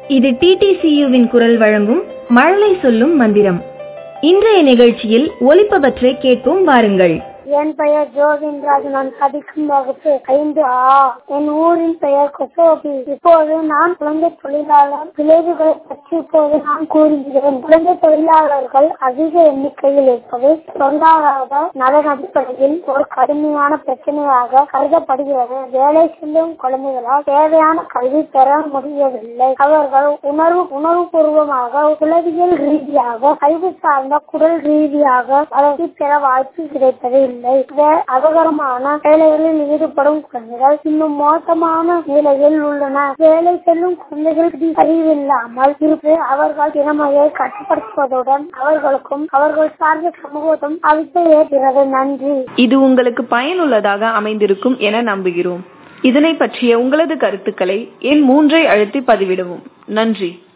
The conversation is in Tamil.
இது டிடிசியுவின் குரல் வழங்கும் மழலை சொல்லும் மந்திரம் இன்றைய நிகழ்ச்சியில் ஒலிப்பவற்றை கேட்போம் வாருங்கள் என் பெயர் ஜோகின்ராஜ் நான் படிக்கும் வகுப்பு ஐந்து ஆ என் ஊரின் பெயர் கொசோபி இப்போது நான் குழந்தை தொழிலாளர் விளைவுகளை பற்றி இப்போது நான் கூறுகிறேன் குழந்தை தொழிலாளர்கள் அதிக எண்ணிக்கையில் இருப்பது பொருளாதார நலன் அடிப்படையில் ஒரு கடுமையான பிரச்சனையாக கருதப்படுகிறது வேலை செல்லும் குழந்தைகளால் தேவையான கல்வி பெற முடியவில்லை அவர்கள் உணர்வு உணர்வுபூர்வமாக உளவியல் ரீதியாக கல்வி சார்ந்த குரல் ரீதியாக வளர்ச்சி பெற வாய்ப்பு கிடைப்பது இல்லை அபகரமான வேலைகளில் ஈடுபடும் குழந்தைகள் இன்னும் மோசமான நிலையில் உள்ளன வேலை செல்லும் குழந்தைகள் அறிவில்லாமல் இருப்பு அவர்கள் திறமையை கட்டுப்படுத்துவதுடன் அவர்களுக்கும் அவர்கள் சார்ந்த சமூகத்தும் அவித்தை ஏற்கிறது நன்றி இது உங்களுக்கு பயனுள்ளதாக அமைந்திருக்கும் என நம்புகிறோம் இதனை பற்றிய உங்களது கருத்துக்களை எண் மூன்றை அழுத்தி பதிவிடவும் நன்றி